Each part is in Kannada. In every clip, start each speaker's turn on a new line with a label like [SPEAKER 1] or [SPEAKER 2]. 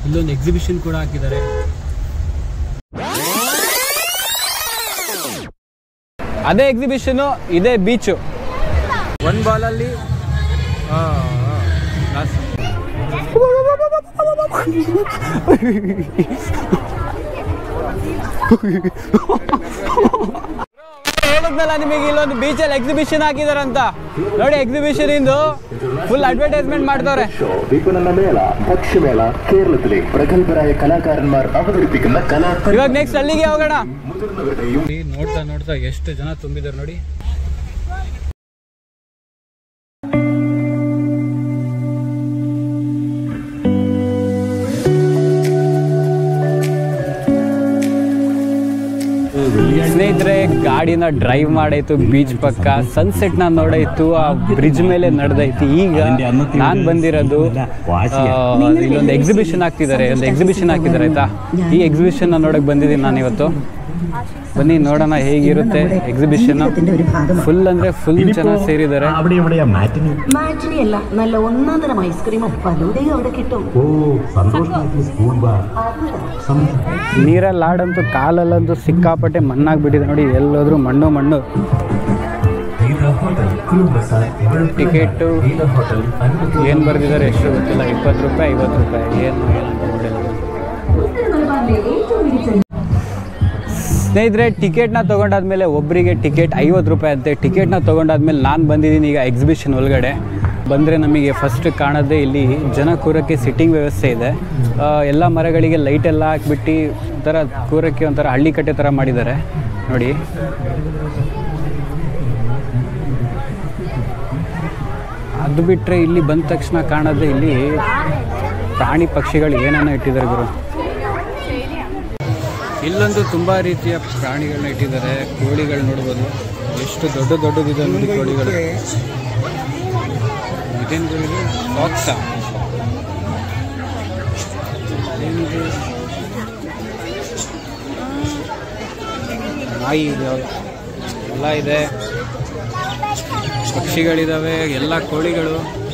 [SPEAKER 1] ಇಲ್ಲೊಂದು ಎಕ್ಸಿಬಿಷನ್ ಕೂಡ ಹಾಕಿದ್ದಾರೆ ಅದೇ ಎಕ್ಸಿಬಿಷನ್ ಇದೇ ಬೀಚು ಒಂದು ಬಾಲಲ್ಲಿ ಹೇಳಿದ್ನಲ್ಲ ನಿಮಗೆ ಇಲ್ಲೊಂದು ಬೀಚಲ್ಲಿ ಎಕ್ಸಿಬಿಷನ್ ಹಾಕಿದಾರಂತ ನೋಡಿ ಎಕ್ಸಿಬಿಷನ್ ಇಂದು ഫുൾ അഡ്വർടൈസ്മെന്റ് ಮಾಡ್ತವ್ರೆ
[SPEAKER 2] വിപണന മേള ഭക്ഷ്യമേള കേരളത്തിലെ പ്രഗത്ഭരായ കലാകാരന്മാർ അവതരിപ്പിക്കുന്ന കലാ
[SPEAKER 1] ಇವಾಗ ನೆಕ್ಸ್ಟ್ ಅಲ್ಲಿಗೆ ಹೋಗೋಣ
[SPEAKER 2] മുതിർന്നവരുടെയും
[SPEAKER 1] ನೋಡ್ತಾ ನೋಡ್ತಾ ಎಷ್ಟು ಜನ ತುಂಬಿದಾರೆ ನೋಡಿ ಸ್ನೇಹಿತರೆ ಗಾಡಿನ ಡ್ರೈವ್ ಮಾಡಾಯ್ತು ಬೀಚ್ ಪಕ್ಕ ಸನ್ಸೆಟ್ ನ ನೋಡಾಯ್ತು ಆ ಬ್ರಿಡ್ಜ್ ಮೇಲೆ ನಡೆದೈತಿ ಈಗ ನಾನ್ ಬಂದಿರೋದು ಆ, ಇಲ್ಲೊಂದು ಎಕ್ಸಿಬಿಷನ್ ಹಾಕ್ತಿದ್ದಾರೆ ಒಂದು ಎಕ್ಸಿಬಿಷನ್ ಹಾಕಿದ್ದಾರೆ ಆಯ್ತಾ ಈ ಎಕ್ಸಿಬಿಷನ್ ನೋಡಕ್ ಬಂದಿದ್ದೀನಿ ನಾನು ಇವತ್ತು ಬನ್ನಿ ನೋಡೋಣ ಹೇಗಿರುತ್ತೆ ಎಕ್ಸಿಬಿಷನ್ ಫುಲ್ ಅಂದ್ರೆ ಫುಲ್ ಜನ ಸೇರಿದ್ದಾರೆ
[SPEAKER 3] അവിടെ എവിടെയാ മാറ്റിന്
[SPEAKER 4] മാറ്റിനി അല്ല നല്ല ഒന്നാം തരം ഐസ്ക്രീമും ഫലൂദയും അവിടെ കിട്ടും
[SPEAKER 3] ഓ സന്തോഷ് സ്കൂൾ ബാർ
[SPEAKER 1] ನೀರಲ್ಲಿ ಆಡಂತೂ ಕಾಲಲ್ಲಂತೂ ಸಿಕ್ಕಾಪಟ್ಟೆ ಮಣ್ಣಾಗ್ಬಿಟ್ಟಿದೆ ನೋಡಿ ಎಲ್ಲೋದ್ರೂ ಮಣ್ಣು ಮಣ್ಣು ಟಿಕೆಟ್ ಏನು ಬರ್ದಿದ್ದಾರೆ ಎಷ್ಟು ಗೊತ್ತಿಲ್ಲ ಇಪ್ಪತ್ತು ರೂಪಾಯಿ ಐವತ್ತು ರೂಪಾಯಿ ಏನು ಏನು ನೋಡಿಲ್ಲ ಸ್ನೇಹಿತರೆ ಟಿಕೆಟ್ನ ತೊಗೊಂಡಾದ್ಮೇಲೆ ಒಬ್ಬರಿಗೆ ಟಿಕೆಟ್ ಐವತ್ತು ರೂಪಾಯಿ ಅಂತೆ ಟಿಕೆಟ್ನ ತೊಗೊಂಡಾದ್ಮೇಲೆ ನಾನು ಬಂದಿದ್ದೀನಿ ಈಗ ಎಕ್ಸಿಬಿಷನ್ ಒಳಗಡೆ ಬಂದರೆ ನಮಗೆ ಫಸ್ಟ್ ಕಾಣೋದೇ ಇಲ್ಲಿ ಜನ ಕೂರಕ್ಕೆ ಸಿಟ್ಟಿಂಗ್ ವ್ಯವಸ್ಥೆ ಇದೆ ಆ, ಎಲ್ಲ ಮರಗಳಿಗೆ ಲೈಟ್ ಎಲ್ಲ ಹಾಕ್ಬಿಟ್ಟು ಒಂಥರ ಕೂರಕ್ಕೆ ಒಂಥರ ಹಳ್ಳಿ ಕಟ್ಟೆ ಥರ ಮಾಡಿದ್ದಾರೆ ನೋಡಿ ಅದು ಬಿಟ್ಟರೆ ಇಲ್ಲಿ ಬಂದ ತಕ್ಷಣ ಕಾಣೋದೇ ಇಲ್ಲಿ ಪ್ರಾಣಿ ಪಕ್ಷಿಗಳು ಏನೇನೋ ಇಟ್ಟಿದ್ದಾರೆ ಗುರು ಇಲ್ಲೊಂದು ತುಂಬ ರೀತಿಯ ಪ್ರಾಣಿಗಳನ್ನ ಇಟ್ಟಿದ್ದಾರೆ ಕೋಳಿಗಳು ನೋಡ್ಬೋದು ಎಷ್ಟು ದೊಡ್ಡ ದೊಡ್ಡದಿದೆ ನೋಡಿ ಕೋಳಿಗಳು ಇದೇನು ಕೋಳಿಗಳು ಬಾಕ್ಸ ನಾಯಿ ಇದೆ ಎಲ್ಲ ಇದೆ ಪಕ್ಷಿಗಳಿದಾವೆ ಎಲ್ಲ ಕೋಳಿಗಳು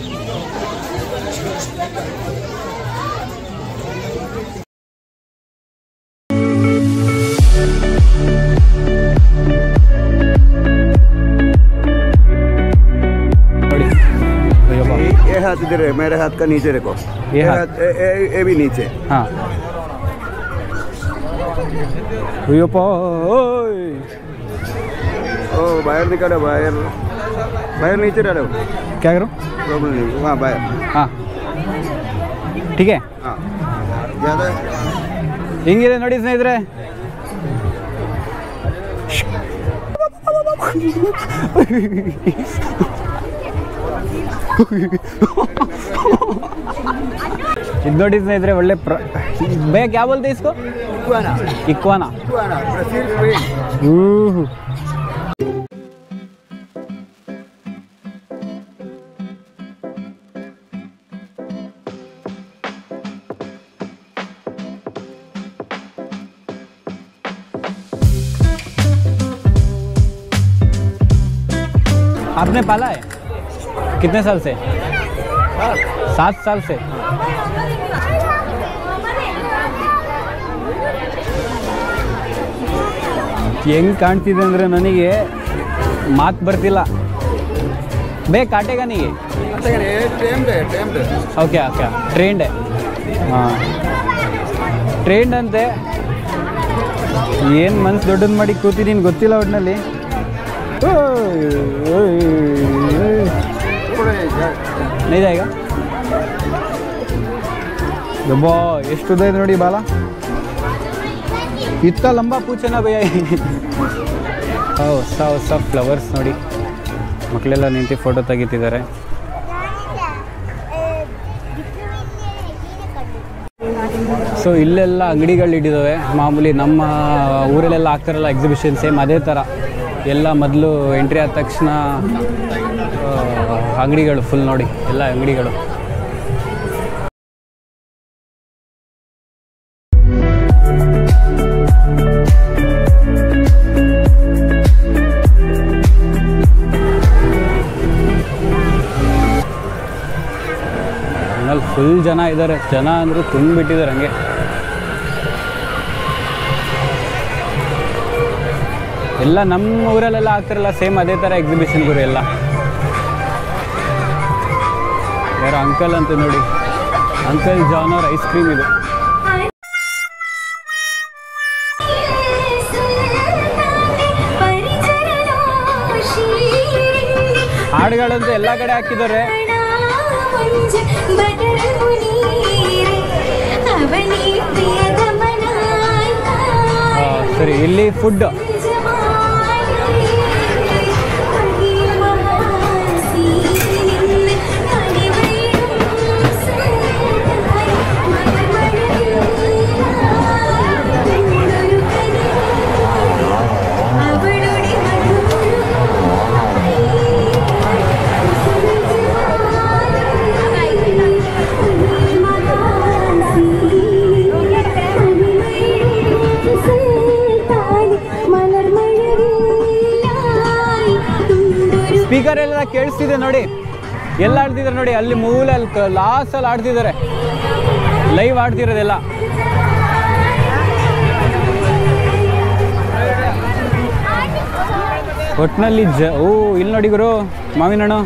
[SPEAKER 1] ನೋಡಿ ಅಯ್ಯಪ್ಪ
[SPEAKER 5] ये हाथ इधर है मेरे हाथ का नीचे रखो
[SPEAKER 1] ये हाथ?
[SPEAKER 5] हाथ ए, ए, ए भी नीचे
[SPEAKER 1] ಹಾಂ ಅಯ್ಯಪ್ಪ ಓಯ್
[SPEAKER 5] ओ बाहर निकालो बाहर बाहर नीचे डालो
[SPEAKER 1] ಕ್ಯಾಗ್ರು
[SPEAKER 5] प्रॉब्लम नहीं वहाँ बाहर
[SPEAKER 1] ಹಾಂ ठीक है
[SPEAKER 5] हाँ ज़्यादा
[SPEAKER 1] ಹೆಂಗಿದೆ ನೋಡಿ ಸ್ನೇಹಿತರೆ ಇದು ನೋಡಿ ಸ್ನೇಹಿತರೆ ಒಳ್ಳೆ ಪ್ರ ಭಯ ಕ್ಯಾ ಬೋಲ್ತೆ ಇಸ್ಕೋ
[SPEAKER 5] इक्वाना
[SPEAKER 1] ಇಕ್ವಾನಾ
[SPEAKER 5] इक्वाना ब्राज़ील स्पेन
[SPEAKER 1] ಊಹು. आपने पाला है कितने साल से सात साल से ಹೆಂಗ್ ಕಾಣ್ತಿದೆ ಅಂದ್ರೆ ನನಗೆ ಮಾತು ಬರ್ತಿಲ್ಲ ಬೇ ಕಾಟೆಗ ನೀಗೆ
[SPEAKER 5] ट्रेंड है ट्रेंड
[SPEAKER 1] ಓಕೆ ಓಕೆ ಟ್ರೇಂಡ್ ಹಾಂ ಟ್ರೇಂಡ್ ಅಂತೆ ಏನು ಮನ್ಸು ದೊಡ್ಡದು ಮಾಡಿ ಕೂತಿದ್ದೀನಿ ಗೊತ್ತಿಲ್ಲ ಒಟ್ಟಿನಲ್ಲಿ ನೈದ ಈಗ ಯಬ್ಬಾ ಎಷ್ಟು ಉದ್ದ ಇದೆ ನೋಡಿ ಬಾಲ ಇತ್ತ ಲಂಬ ಪೂಚನ ಭಯ ಹೊಸ ಹೊಸ ಫ್ಲವರ್ಸ್ ನೋಡಿ ಮಕ್ಕಳೆಲ್ಲ ನಿಂತು ಫೋಟೋ ತೆಗಿತಿದ್ದಾರೆ ಸೊ ಇಲ್ಲೆಲ್ಲ ಅಂಗಡಿಗಳು ಇಟ್ಟಿದ್ದಾವೆ ಮಾಮೂಲಿ ನಮ್ಮ ಊರಲ್ಲೆಲ್ಲ ಆಗ್ತಾರಲ್ಲ ಎಕ್ಸಿಬಿಷನ್ ಸೇಮ್ ಅದೇ ಥರ ಎಲ್ಲ ಮೊದಲು ಎಂಟ್ರಿ ಆದ ತಕ್ಷಣ ಆ, ಅಂಗಡಿಗಳು ಫುಲ್ ನೋಡಿ ಎಲ್ಲ ಅಂಗಡಿಗಳು ಫುಲ್ ಜನ ಇದ್ದಾರೆ ಜನ ಅಂದರೂ ತುಂಬಿಟ್ಟಿದ್ದಾರೆ ಹಂಗೆ ಎಲ್ಲ ನಮ್ಮ ಊರಲ್ಲೆಲ್ಲ ಆಗ್ತಿರಲ್ಲ ಸೇಮ್ ಅದೇ ಥರ ಎಕ್ಸಿಬಿಷನ್ ಗುರು ಎಲ್ಲ ಯಾರೋ ಅಂಕಲ್ ಅಂತ ನೋಡಿ ಅಂಕಲ್ ಜಾನ್ ಅವ್ರ ಐಸ್ ಕ್ರೀಮ್ ಇದು ಹಾಡುಗಳಂತೂ ಎಲ್ಲ ಕಡೆ ಹಾಕಿದ್ದಾರೆ ಆ, ಸರಿ ಇಲ್ಲಿ ಫುಡ್ ಸ್ಪೀಕರ್ ಎಲ್ಲ ಕೇಳಿಸ್ತಿದೆ ನೋಡಿ ಎಲ್ಲ ಆಡ್ತಿದ್ದಾರೆ ನೋಡಿ ಅಲ್ಲಿ ಮೂಲೆ ಅಲ್ಲಿ ಲಾಸ್ಟಲ್ಲಿ ಆಡ್ತಿದ್ದಾರೆ ಲೈವ್ ಆಡ್ತಿರೋದೆಲ್ಲ ಒಟ್ಟಿನಲ್ಲಿ ಜ ಓ ಇಲ್ಲಿ ನೋಡಿ ಗುರು ಮಾವಿನ ಹಣ್ಣು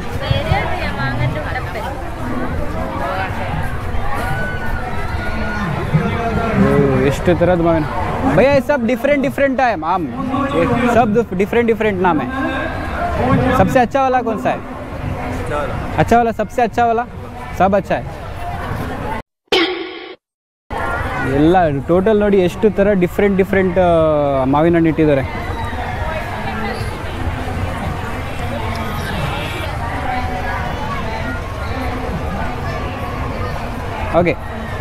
[SPEAKER 1] ಓ, ಎಷ್ಟು ಥರದ ಮಾವಿನ भैया ये सब डिफरेंट डिफरेंट है आम ये सब डिफरेंट डिफरेंट नाम है सबसे अच्छा वाला कौन सा है अच्छा वाला सबसे अच्छा वाला सब अच्छा है ಎಲ್ಲ ಟೋಟಲ್ ನೋಡಿ ಎಷ್ಟು ಥರ ಡಿಫ್ರೆಂಟ್ ಡಿಫ್ರೆಂಟ್ ಮಾವಿನ ಹಣ್ಣು ಇಟ್ಟಿದ್ದಾರೆ ಓಕೆ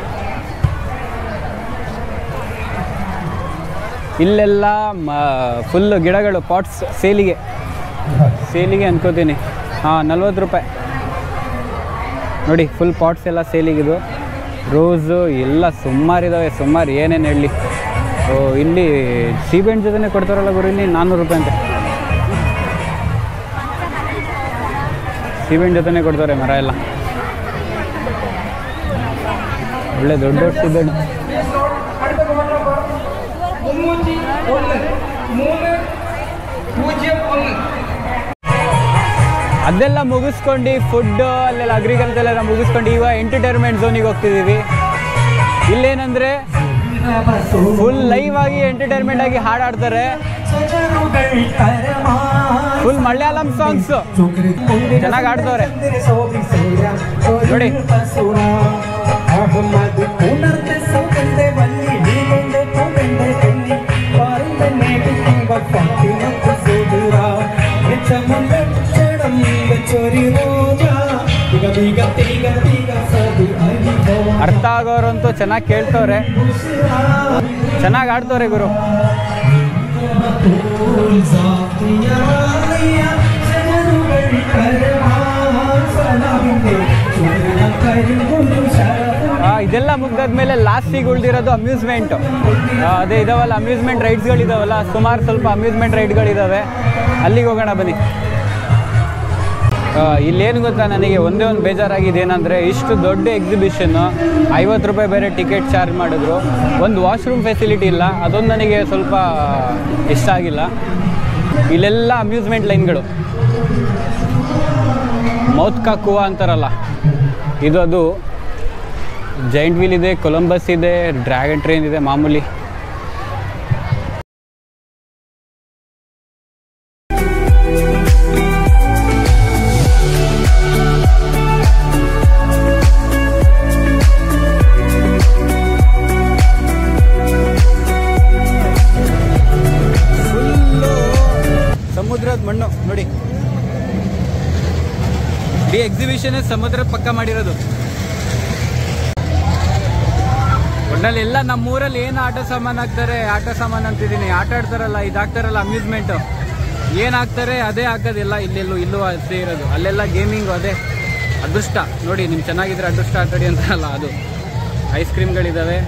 [SPEAKER 1] ಇಲ್ಲೆಲ್ಲ ಫುಲ್ ಗಿಡಗಳು ಪಾಟ್ಸ್ ಸೇಲಿಗೆ ಸೇಲಿಗೆ ಅನ್ಕೋತೀನಿ ಹಾಂ ನಲ್ವತ್ತು ರೂಪಾಯಿ ನೋಡಿ ಫುಲ್ ಪಾಟ್ಸ್ ಎಲ್ಲ ಸೇಲಿಗಿದು ರೋಸು ಎಲ್ಲ ಸುಮಾರಿದ್ದಾವೆ ಸುಮಾರು ಏನೇನು ಹೇಳಲಿ ಓ ಇಲ್ಲಿ ಸೀಬೆಹಣ್ಣು ಜೊತೆನೇ ಕೊಡ್ತಾರಲ್ಲ ಗುರು ಇಲ್ಲಿ ನಾನ್ನೂರು ರೂಪಾಯಿ ಅಂತೆ ಸೀಬೆಹಣ್ಣು ಜೊತೆನೇ ಕೊಡ್ತಾರೆ ಮರ ಎಲ್ಲ ಒಳ್ಳೆ ದೊಡ್ಡ ದೊಡ್ಡ ಸೀಬೆಹಣ್ಣು ಅದೆಲ್ಲ ಮುಗಿಸ್ಕೊಂಡು ಫುಡ್ ಅಲ್ಲೆಲ್ಲ ಅಗ್ರಿಕಲ್ಚರ್ ಎಲ್ಲ ಮುಗಿಸ್ಕೊಂಡು ಇವಾಗ ಎಂಟರ್ಟೈನ್ಮೆಂಟ್ ಝೋನಿಗೆ ಹೋಗ್ತಿದ್ದೀವಿ ಇಲ್ಲೇನಂದ್ರೆ ಫುಲ್ ಲೈವ್ ಆಗಿ ಎಂಟರ್ಟೈನ್ಮೆಂಟ್ ಆಗಿ ಹಾಡಾಡ್ತಾರೆ ಫುಲ್ ಮಲಯಾಳಂ ಸಾಂಗ್ಸ್ ಚೆನ್ನಾಗಿ ಆಡ್ತವ್ರೆ ನೋಡಿ ಅರ್ಥ ಆಗೋರಂತೂ ಚೆನ್ನಾಗಿ ಕೇಳ್ತವ್ರೆ ಚೆನ್ನಾಗಿ ಆಡ್ತವ್ರೆ ಗುರು ಆ, ಇದೆಲ್ಲ ಮುಗ್ದಾದ್ಮೇಲೆ ಲಾಸ್ಟಿಗೆ ಉಳಿದಿರೋದು ಅಮ್ಯೂಸ್ಮೆಂಟ್ ಅದೇ ಇದಾವಲ್ಲ ಅಮ್ಯೂಸ್ಮೆಂಟ್ ರೈಡ್ಸ್ಗಳಿದಾವಲ್ಲ ಸುಮಾರು ಸ್ವಲ್ಪ ಅಮ್ಯೂಸ್ಮೆಂಟ್ ರೈಡ್ಗಳಿದಾವೆ ಅಲ್ಲಿಗೆ ಹೋಗೋಣ ಬನ್ನಿ ಆ, ಇಲ್ಲೇನು ಗೊತ್ತಾ ನನಗೆ ಒಂದೇ ಒಂದು ಬೇಜಾರಾಗಿದೆ ಏನಂದರೆ ಇಷ್ಟು ದೊಡ್ಡ ಎಕ್ಸಿಬಿಷನ್ನು ಐವತ್ತು ರೂಪಾಯಿ ಬೇರೆ ಟಿಕೆಟ್ ಚಾರ್ಜ್ ಮಾಡಿದ್ರು ಒಂದು ವಾಶ್ರೂಮ್ ಫೆಸಿಲಿಟಿ ಇಲ್ಲ ಅದೊಂದು ನನಗೆ ಸ್ವಲ್ಪ ಇಷ್ಟ ಆಗಿಲ್ಲ ಇಲ್ಲೆಲ್ಲ ಅಮ್ಯೂಸ್ಮೆಂಟ್ ಲೈನ್ಗಳು ಮೌತ್ ಕಾ ಕುವಾ ಅಂತಾರಲ್ಲ ಇದು ಅದು ಜೈಂಟ್ ವೀಲ್ ಇದೆ ಕೊಲಂಬಸ್ ಇದೆ ಡ್ರ್ಯಾಗನ್ ಟ್ರೈನ್ ಇದೆ ಮಾಮೂಲಿ ಫುಲ್ಲು ಸಮುದ್ರದ ಮಣ್ಣು ನೋಡಿ ಈ ಎಕ್ಸಿಬಿಷನ್ ಸಮುದ್ರದ ಪಕ್ಕ ಮಾಡಿರೋದು ಒಟ್ನಲ್ಲಿ ಎಲ್ಲ ನಮ್ಮ ಊರಲ್ಲಿ ಏನು ಆಟ ಸಾಮಾನು ಹಾಕ್ತಾರೆ ಆಟ ಸಾಮಾನು ಅಂತಿದ್ದೀನಿ ಆಟ ಆಡ್ತಾರಲ್ಲ ಇದು ಹಾಕ್ತಾರಲ್ಲ ಅಮ್ಯೂಸ್ಮೆಂಟು ಏನು ಹಾಕ್ತಾರೆ ಅದೇ ಹಾಕೋದಿಲ್ಲ ಇಲ್ಲೆಲ್ಲೂ ಇಲ್ಲೂ ಅಷ್ಟೇ ಇರೋದು ಅಲ್ಲೆಲ್ಲ ಗೇಮಿಂಗು ಅದೇ ಅದೃಷ್ಟ ನೋಡಿ ನಿಮ್ಗೆ ಚೆನ್ನಾಗಿದ್ರೆ ಅದೃಷ್ಟ ಆಟಾಡಿ ಅಂತಾರಲ್ಲ ಅದು ಐಸ್ ಕ್ರೀಮ್ಗಳಿದ್ದಾವೆ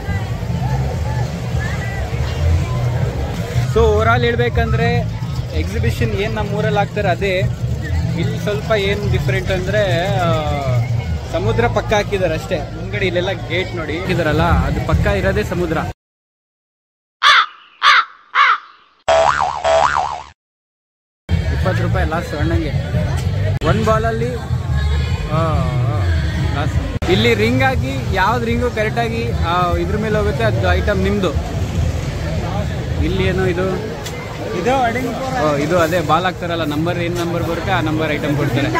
[SPEAKER 1] ಸೊ ಓವರಾಲ್ ಹೇಳ್ಬೇಕಂದ್ರೆ ಎಕ್ಸಿಬಿಷನ್ ಏನು ನಮ್ಮ ಊರಲ್ಲಿ ಹಾಕ್ತಾರೆ ಅದೇ ಇಲ್ಲಿ ಸ್ವಲ್ಪ ಏನು ಡಿಫ್ರೆಂಟ್ ಅಂದರೆ ಸಮುದ್ರ ಪಕ್ಕ ಹಾಕಿದಾರೆ ಅಷ್ಟೇ ಮುಂದ್ಗಡೆ ಇಲ್ಲೆಲ್ಲ ಗೇಟ್ ನೋಡಿ ಹಾಕಿದಾರಲ್ಲ ಅದು ಪಕ್ಕ ಇರೋದೇ ಸಮುದ್ರ ಇಪ್ಪತ್ತು ರೂಪಾಯಿ ಲಾಸ್ಟ್ ಅಣ್ಣಂಗೆ ಒಂದು ಬಾಲಲ್ಲಿ ಲಾಸ್ ಇಲ್ಲಿ ರಿಂಗ್ ಆಗಿ ಯಾವ್ದು ರಿಂಗು ಕರೆಕ್ಟಾಗಿ ಇದ್ರ ಮೇಲೆ ಹೋಗುತ್ತೆ ಅದು ಐಟಮ್ ನಿಮ್ಮದು ಇಲ್ಲಿ ಏನು ಇದು ಇದು ಇದು ಅದೇ ಬಾಲ್ ಹಾಕ್ತಾರಲ್ಲ ನಂಬರ್ ಏನು ನಂಬರ್ ಬರುತ್ತೆ ಆ ನಂಬರ್ ಐಟಮ್ ಕೊಡ್ತಾರೆ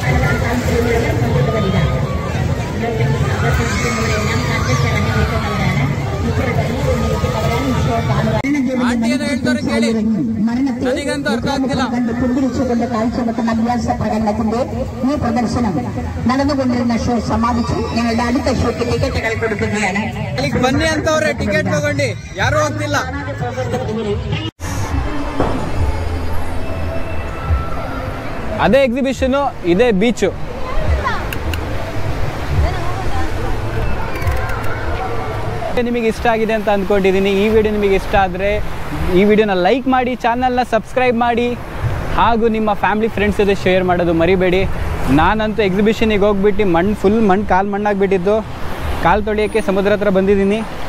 [SPEAKER 1] ಆಂಟಿ ಏನೋ ಹೇಳ್ತಾರೆ ಕೇಳಿ ನನಗಂತೂ ಅರ್ಥ ಆಗ್ತಿಲ್ಲ
[SPEAKER 6] കണ്ട് പുഞ്ചിരിച്ചുകൊണ്ട് കാഴ്ചവെക്കുന്ന അഭ്യാസ പ്രകടനത്തിന്റെ ഈ പ്രദർശനം നടന്നുകൊണ്ടിരുന്ന ഷോ സമാപിച്ചു ഞങ്ങളുടെ അടുത്ത ഷോയ്ക്ക് ടിക്കറ്റുകൾ കൊടുക്കുകയാണ്
[SPEAKER 1] ಇಲ್ಲಿಗೆ ಬನ್ನಿ ಅಂತವ್ರೆ ಟಿಕೆಟ್ ತಗೊಂಡು ಯಾರು ಹೋಗ್ತಿಲ್ಲ ಅದೇ ಎಕ್ಸಿಬಿಷನು ಇದೇ ಬೀಚು ನಿಮಗೆ ಇಷ್ಟ ಆಗಿದೆ ಅಂತ ಅಂದ್ಕೊಂಡಿದ್ದೀನಿ ಈ ವಿಡಿಯೋ ನಿಮಗೆ ಇಷ್ಟ ಆದರೆ ಈ ವಿಡಿಯೋನ ಲೈಕ್ ಮಾಡಿ ಚಾನಲ್ನ ಸಬ್ಸ್ಕ್ರೈಬ್ ಮಾಡಿ ಹಾಗೂ ನಿಮ್ಮ ಫ್ಯಾಮಿಲಿ ಫ್ರೆಂಡ್ಸ್ ಜೊತೆ ಶೇರ್ ಮಾಡೋದು ಮರಿಬೇಡಿ ನಾನಂತೂ ಎಕ್ಸಿಬಿಷನಿಗೆ ಹೋಗ್ಬಿಟ್ಟು ಮಣ್ಣು ಫುಲ್ ಮಣ್ಣು ಕಾಲು ಮಣ್ಣಾಗ್ಬಿಟ್ಟಿದ್ದು ಕಾಲು ತೊಳೆಯೋಕ್ಕೆ ಸಮುದ್ರ ಹತ್ರ ಬಂದಿದ್ದೀನಿ